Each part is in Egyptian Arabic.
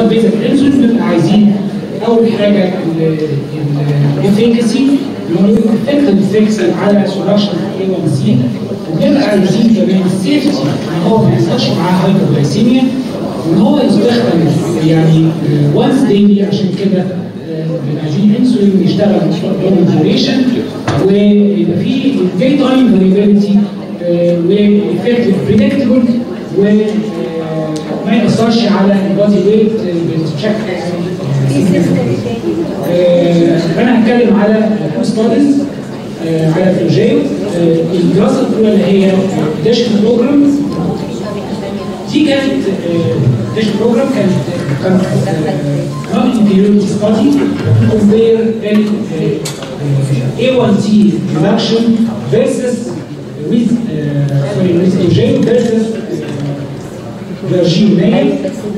بيزل انسولين بنبقى عايزين اول حاجه الافيكاسي اللي هو افكتيف افكتس على سولكشن اي 1 سي وبنبقى عايزين كمان السيفتي ان هو ما يحصلش معاه هايبوغلايسيميا وان هو يستخدم يعني وانس ديلي عشان كده بنبقى عايزين انسولين يشتغل لونج ديوريشن ويبقى فيه داي تايم فاريبيليتي وافكتيف بريدكتبل وما يأثرش على البادي ويت بشكل انا هتكلم على ستاديز على فلوجين الدراسه الاولى اللي هي داشن بروجرام دي كانت داشن بروجرام كانت كانت نون انفيريورتي ستادي كومبير ال A1C reduction versus with uh, sorry with fluogen versus فيرجين ميل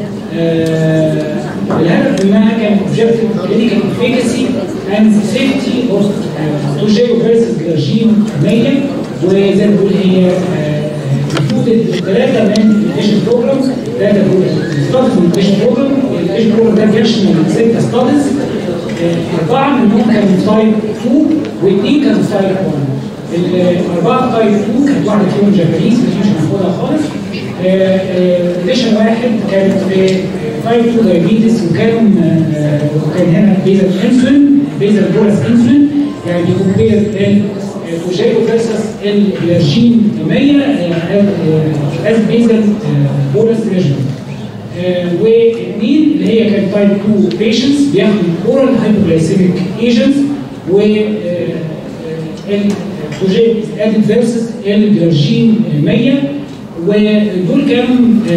الهدف منها كان objective clinical efficacy and safety of توجيو versus فيرجين ميل وزي ما بقول هي included ثلاثة من الإديشن بروجرام ثلاثة ستادز من الإديشن بروجرام الإديشن بروجرام ده بيشمل ستة ستادز أربعة منهم كانوا تايب 2 واثنين كانوا تايب 1 الأربعة تايب 2 كانت واحدة فيهم جابانيز مش هناخدها خالص اديشن واحد كانت في تايب 2 دايابيتس وكان وكان هنا بيزل انسولين بيزل بولس انسولين يعني بيكمبير الفوجيرو فيرسس الفيرجين 100 از بيزل بولس ريجن واثنين اللي هي كانت تايب 2 بيشنتس بياخدوا اورال هايبوغلايسيميك ايجنتس و الفوجيرو ادد فيرسس الفيرجين 100 ودول كانوا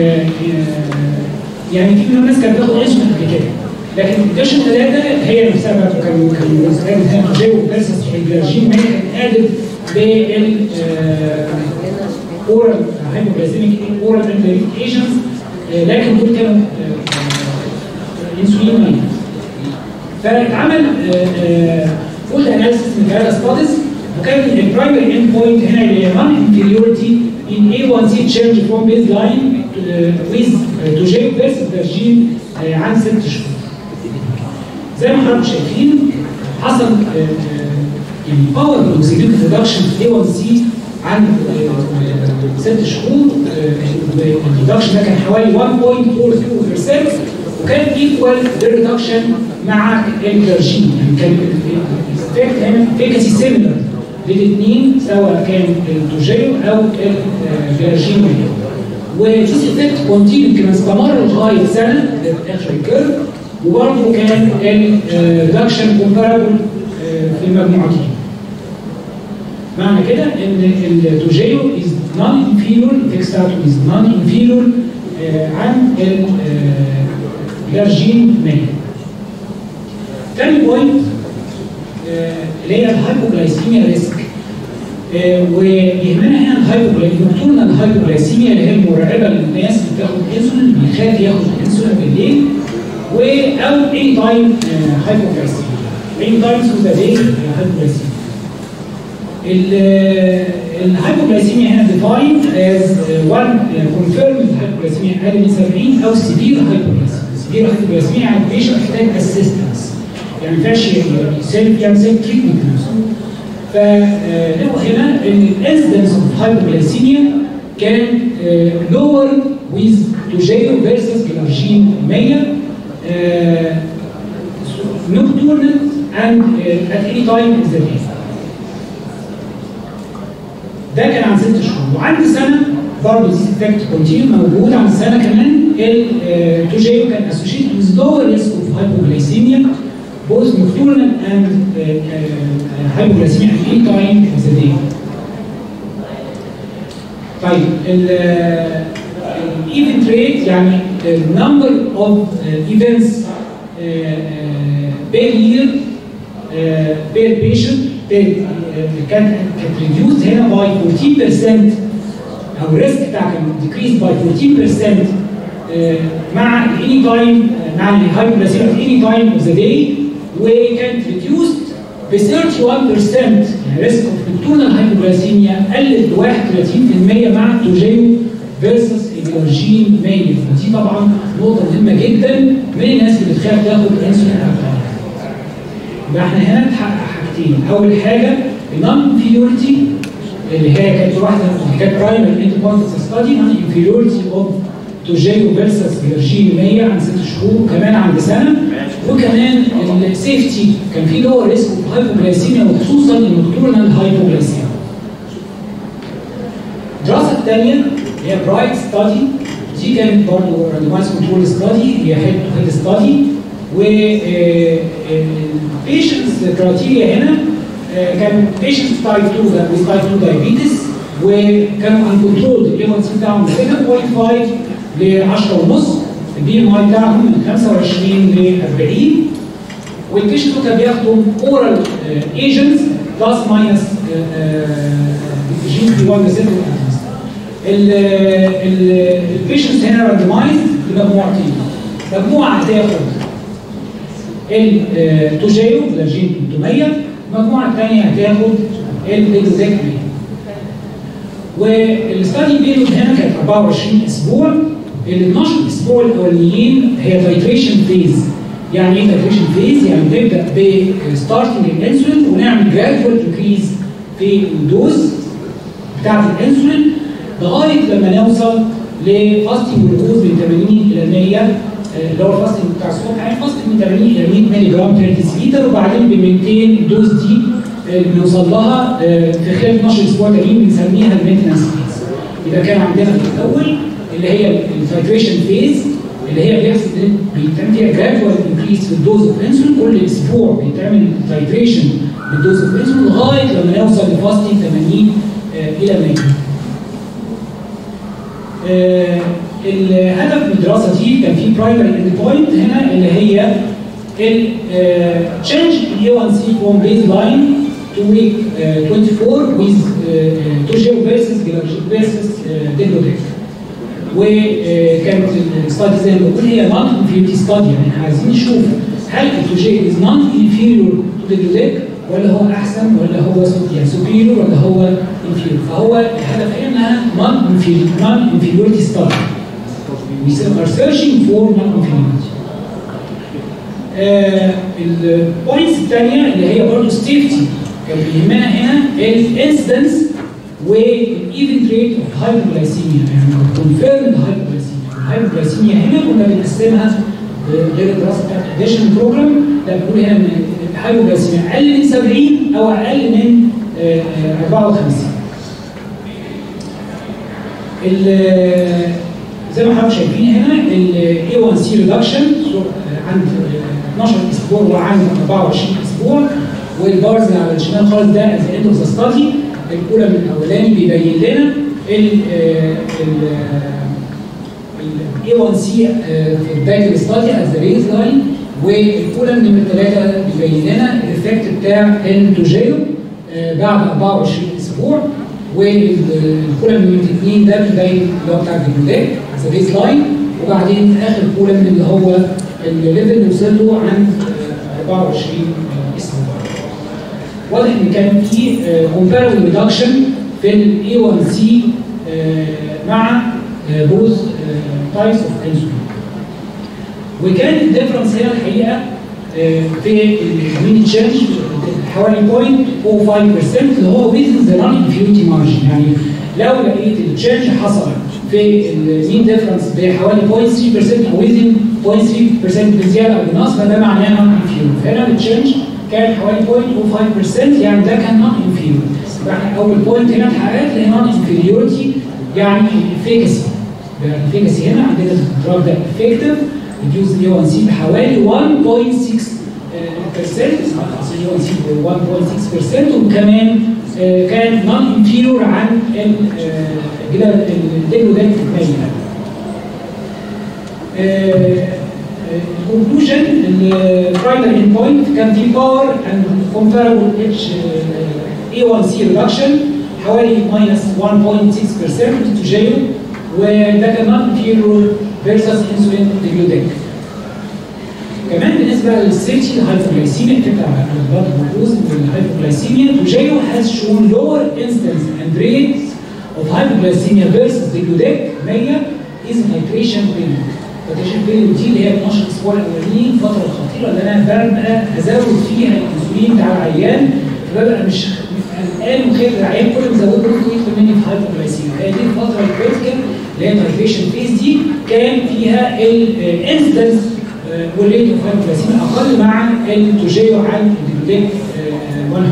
يعني في منهم ناس كانت بتاخد اسم قبل كده لكن الدشن ثلاثه هي نفسها كانوا كانوا كانوا هنا جو فيرسس الفيرجين ما كانت ادد بال اورال هايبوغلايسيميك اورال ايجنتس لكن دول كانوا انسولين فاتعمل فول اناليسيس من ثلاثه ستاديز وكان البرايمري اند بوينت هنا اللي هي نون انفيريورتي in A1C change from baseline uh, with uh, to J versus Virgin uh, عن ست شهور. زي ما حضراتكم شايفين حصل يعني باور اوكسيديتيف ريدكشن في A1C عن ست شهور الريدكشن ده كان حوالي 1.42% وكان ايكوال للريدكشن مع الفيرجين يعني كان الافكت هنا افيكاسي سيميلر للاثنين سواء كان التوجيو او الفيرجين وذيس افكت كونتينيو كان استمر لغايه سنه اخر الكيرف وبرضه كان الريدكشن كومبارابل في المجموعتين. معنى كده ان التوجيو از نون انفيرور فيكساتو از نون انفيرور عن الفيرجين 100. تاني بوينت اللي هي الهايبوغلايسيميا ريسك ويهمنا هنا الهايبوغلايسيميا دكتورنا الهايبوغلايسيميا اللي هي المرعبه للناس اللي بتاخد انسولين بيخاف ياخد انسولين بالليل و او اي تايم هايبوغلايسيميا اي تايم ثرو ذا داي هايبوغلايسيميا الهايبوغلايسيميا هنا ديفايند از وان كونفيرمد هايبوغلايسيميا اقل من 70 او سيفير هايبوغلايسيميا سيفير هايبوغلايسيميا يعني البيشنت محتاج اسيستنس يعني ما ينفعش سيلف يعمل سيلف تريتمنت نفسه فنقول هنا ان الانسدنس اوف هايبوغلايسيميا كان لور ويز توجيو فيرسس جلارجين 100 nocturnal and uh, at any time in the day. ده كان عن ست شهور وعند سنه برضه دي افكت كونتينيو موجود عند سنه كمان التوجيو كان اسوشيتد with lower risk of hypoglycemia both nocturnal and uh, uh, hypoglycemia at any time of the day. طيب الايفنت ريت يعني النمبر اوف ايفنتس بير يير بير بيشنت كانت كانت ريديوز هنا باي 14% او الريسك بتاعها كان ديكريز باي 14% مع الاني تايم مع الهايبوغلاسيميا في اني تايم اوف ذا داي وكانت ريديوزد ب 31% يعني ريسك اوف نكتورنال هايبوغلاسيميا قلت ب 31% مع التوجيو فيرسس الجورجين 100 ودي طبعا نقطه مهمه جدا من بتخاف تاخد انسولين يبقى احنا هنا نحقق حاجتين اول حاجه النون انفيورتي اللي هي كانت واحده كانت برايمري انت بوينت ستادي نون انفيورتي اوف توجيو فيرسس فيرجين 100 عن ست شهور وكمان عند سنه وكمان السيفتي كان في لور ريسك اوف هايبوجلايسيميا وخصوصا النكتورنال هايبوجلايسيميا. الدراسه الثانيه هي برايت ستادي دي كانت برضه راندمايز كنترول ستادي هي هيد تو هيد ستادي و البيشنتس كرايتيريا هنا كان بيشنتس تايب 2 ده with تايب 2 دايابيتس وكانوا انكنترولد الاي 1 سي بتاعهم 7.5 ل 10 ونص البي ام اي بتاعهم من 25 ل 40 والبيشنت كانوا بياخدوا اورال ايجنتس بلس ماينس جي بي 1 ريسبتور البيشنتس هنا راندمايز لمجموعتين مجموعه هتاخد التوجيو فلاجين 300 المجموعه الثانيه هتاخد الديكزاك والستادي بيريود هنا كانت 24 اسبوع ال 12 اسبوع الاولانيين هي تايتريشن فيز يعني ايه تايتريشن فيز؟ يعني نبدا بستارتنج الانسولين ونعمل جرادوال انكريز في الدوز بتاعت الانسولين لغايه لما نوصل لفاستنج جلوكوز من 80 الى 100 اللي هو الفاستنج بتاع الصبح يعني فاستنج من 80 الى 100 مللي جرام بير ديسليتر وبعدين ب 200 الدوز دي بنوصل لها في خلال 12 اسبوع تانيين بنسميها المينتنس فيز يبقى كان عندنا في الاول اللي هي الفايتريشن فيز اللي هي بيحصل بيتم فيها جرادوال انكريس في الدوز اوف انسولين كل اسبوع بيتعمل تايتريشن بالدوز اوف انسولين لغايه لما نوصل لفاستنج 80 الى 100 آه الهدف من الدراسه دي كان في برايمري اند بوينت هنا اللي هي التشينج اي 1 سي فروم بيز لاين تو ويك 24 ويز توجيو فيرسس فيرسس ديجلوتيك وكانت الستادي زي ما بقول هي نون انفيريورتي ستادي يعني احنا عايزين نشوف هل التوجيو از نون انفيريور تو ديجلوتيك ولا هو احسن ولا هو يعني سوبيريور ولا هو انفيريور فهو الهدف هي انها نون نون انفيريورتي ستادي we are searching for non-inferiority. البوينتس الثانيه اللي هي برضه ستيفتي كان بيهمنا هنا الانسيدنس والايفنت ريت اوف هايبوغلايسيميا يعني كونفيرمد هايبوغلايسيميا الهايبوغلايسيميا هنا كنا بنقسمها غير الدراسه بتاعت الاديشن بروجرام لا بنقول هنا ان الهايبوغلايسيميا اقل من 70 او اقل من 54 زي ما حضرتك شايفين هنا ال A1C reduction عند 12 اسبوع وعند 24 اسبوع والبارز اللي على الشمال خالص ده at the end of the study الاولى من الاولاني بيبين لنا ال ال A1C في الباك الستادي at the baseline والاولى من الثلاثه بيبين لنا الايفكت بتاع التوجيو بعد 24 اسبوع والكولم من الاثنين ده بيبين اللي هو بتاع الجلوتات از بيز لاين وبعدين اخر كولم اللي هو الليفل اللي وصل له عند 24 اسبوع. واضح ان كان في كومباربل ريدكشن في الاي 1 سي مع بوز تايبس اوف انسولين. وكان الديفرنس هنا الحقيقه في المين تشينج حوالي 0.05% اللي هو within the non-inferiority margin يعني لو لقيت التشينج حصل في المين ديفرنس بحوالي 0.3% او within 0.3% بزياده او بنقص فده معناه non inferior فهنا التشينج كان حوالي 0.05% يعني ده كان non inferior يبقى احنا اول بوينت هنا اتحققت اللي هي non inferiority يعني الافيكاسي الافيكاسي هنا عندنا الدراج ده افكتيف ريديوز الاي 1 سي بحوالي 1.6 1.6% وكمان كان نون انفيرور عن الديجلودات الثانيه. الكونكلوجن البرايمري اند بوينت كان في باور اند كومباربل اتش اي 1 سي ريدكشن حوالي ماينس 1.6% تجيو وده كان نون انفيرور فيرسس انسولين ديجلوديك. كمان بالنسبه للسيفتي الهايبوغلايسيميا بتبقى البلد جلوكوز والهايبوغلايسيميا توجيو has shown lower incidence and rates of hypoglycemia versus the gludic 100 is titration period البوتنشال بيريود دي اللي هي 12 اسبوع الاولانيين الفتره الخطيره اللي انا ببقى ازود فيها الانسولين بتاع العيان فببقى مش قلقان وخايف العيان كل ما ازوده ممكن يدخل مني في هايبوغلايسيميا هي دي الفتره الكريتيكال اللي هي التايتريشن فيز دي كان فيها الانسدنس والريت اوف هايبوغلايسيميا اقل مع التوجيو عن الديبليك 100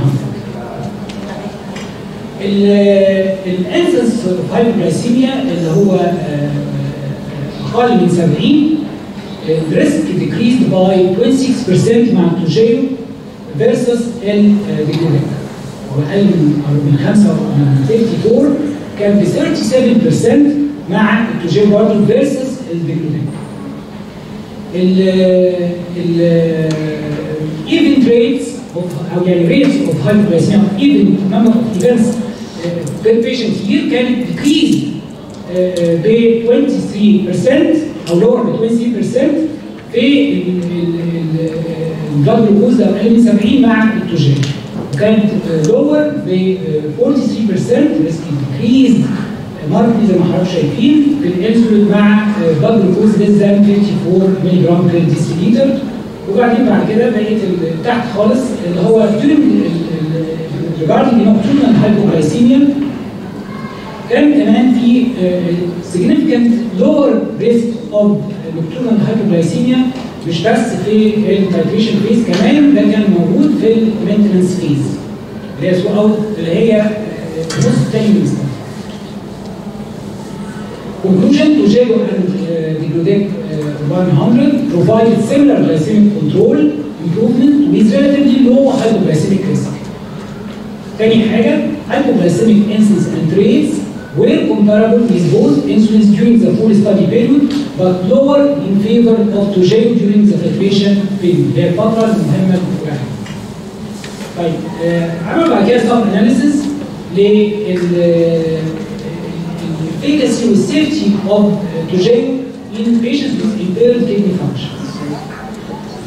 الانسنس اوف هايبوغلايسيميا اللي هو اقل من 70 الريسك decreased by 26% مع التوجيو versus الديكلوبيك واقل من من 5 من 54 كان ب 37% مع التوجيو برضه versus الديكلوبيك ال ال event rates of او يعني rates of hypoglycemia even number of events uh, per patient year كانت decreased ب 23% او lower ب 23% في البلاد جلوكوز لو اقل من 70 مع التوجين وكانت لور ب 43% ريسك ديكريز ماركتلي زي ما حضراتكم شايفين في الانسولين مع بلاد جلوكوز ليس ذان 54 ملي جرام بير ديسيليتر وبعدين بعد كده بقيت تحت خالص اللي هو ريجاردنج نوكتورنال هايبوغلايسيميا كان كمان في significant lower risk of nocturnal hypoglycemia مش بس في التايتريشن فيز كمان ده كان موجود في المينتنس فيز اللي هي سو اوت اللي هي النص الثاني من السنه. Conclusion to JAGO and uh, Diglodec uh, 100 provided similar glycemic control improvement with relatively low hypoglycemic risk. تاني حاجة hypoglycemic incidence and rates were comparable with both insulins during the full study period but lower in favor of Toujeo during the titration period اللي هي الفترة المهمة الأولى. طيب آه عملوا بعد كده سب اناليسيس للefficacy والسيفتي of Toujeo in patients with impaired kidney function. ف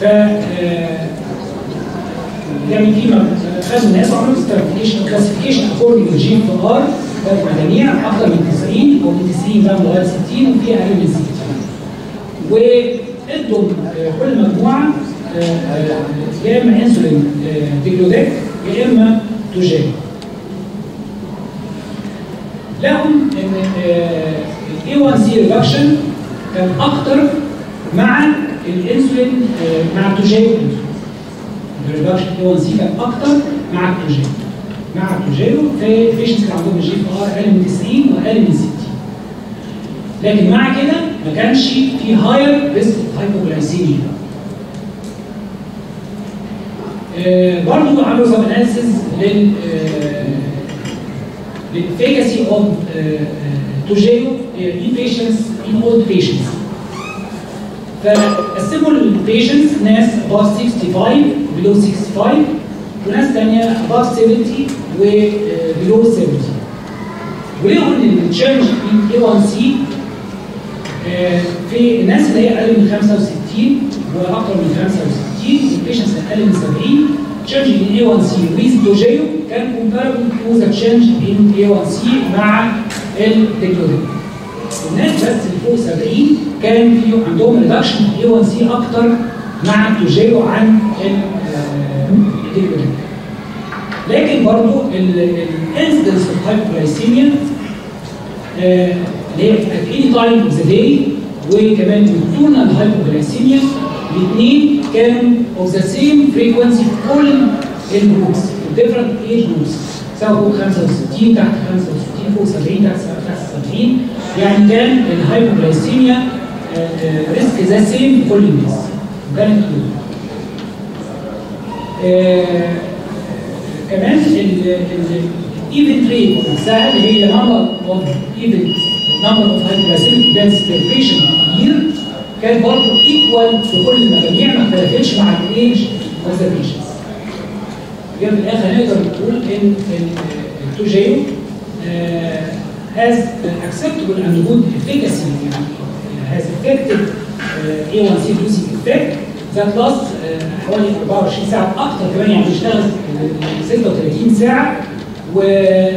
يعني في خدوا الناس وعملوا ستراتيفيكيشن كلاسيفيكيشن اكوردنج للجي اف ار ثلاث مجاميع اكثر من 90 او من 90 بقى لغايه 60 وفي اقل من 60 وادوا كل مجموعه يا اما انسولين ديكلوديك يا اما توجين لهم ان الاي 1 سي ريدكشن كان اكتر مع الانسولين مع التوجين الريدكشن اي 1 سي كان اكتر مع التوجين مع التوجيرو في بيشنتس كان عندهم الجي اف ار اقل من 90 واقل من 60 لكن مع كده ما كانش في هاير ريسك هايبوغلايسيميا آه برضه عملوا سب اناليسيز لل للافيكاسي اوف توجيرو ان بيشنتس ان اولد بيشنتس فقسموا البيشنتس ناس above 65 below 65 وناس ثانيه above 70 و below 70 ولقوا ان التشينج ان اي 1 سي في الناس اللي هي اقل من 65 واكثر من 65 البيشنتس اقل من 70 تشينج ان اي 1 سي ويز دوجيو كان كومباربل تو ذا تشينج ان اي 1 سي مع الديكلودين الناس بس اللي فوق 70 كان في عندهم ريدكشن في اي 1 سي اكتر مع التوجيو عن الديكلودين لكن برضو الانسدنس اوف هايبوغلايسيميا اللي هي at any time of the day وكمان nocturnal hypoglycemia الاثنين كانوا of the same frequency في كل الجروبس different age groups سواء فوق 65 تحت 65 فوق 70 تحت تحت 70 يعني كان الهايبوغلايسيميا ريسك ذا سيم في كل الناس وكانت كمان الايفنت ريت نفسها اللي هي نمبر اوف ايفنت نمبر اوف هايبوغلايسيميك ايفنتس بير بيشنت يير كان برضه ايكوال في كل المجاميع ما اختلفتش مع الايج اوف ذا بيشنتس. في الاخر نقدر نقول ان التوجيو has acceptable and good efficacy has effective uh, A1C reducing effect that lasts uh, حوالي 24 ساعة أكتر كمان يعني بيشتغل 36 ساعة و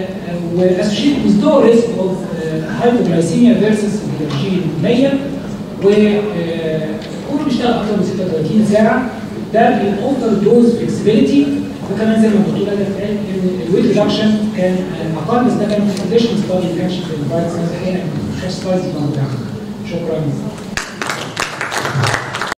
و associated with low risk of uh, hypoglycemia versus الجين 100 و كله بيشتغل اكتر من 36 ساعه ده بيوفر دوز فلكسبيليتي وكمان زي ما الدكتور قال قال ان الويت ريدكشن كان اقل بس ده كان في كونديشن ستادي ما كانش في الفايروس احيانا ما كانش ستاديز موجوده شكرا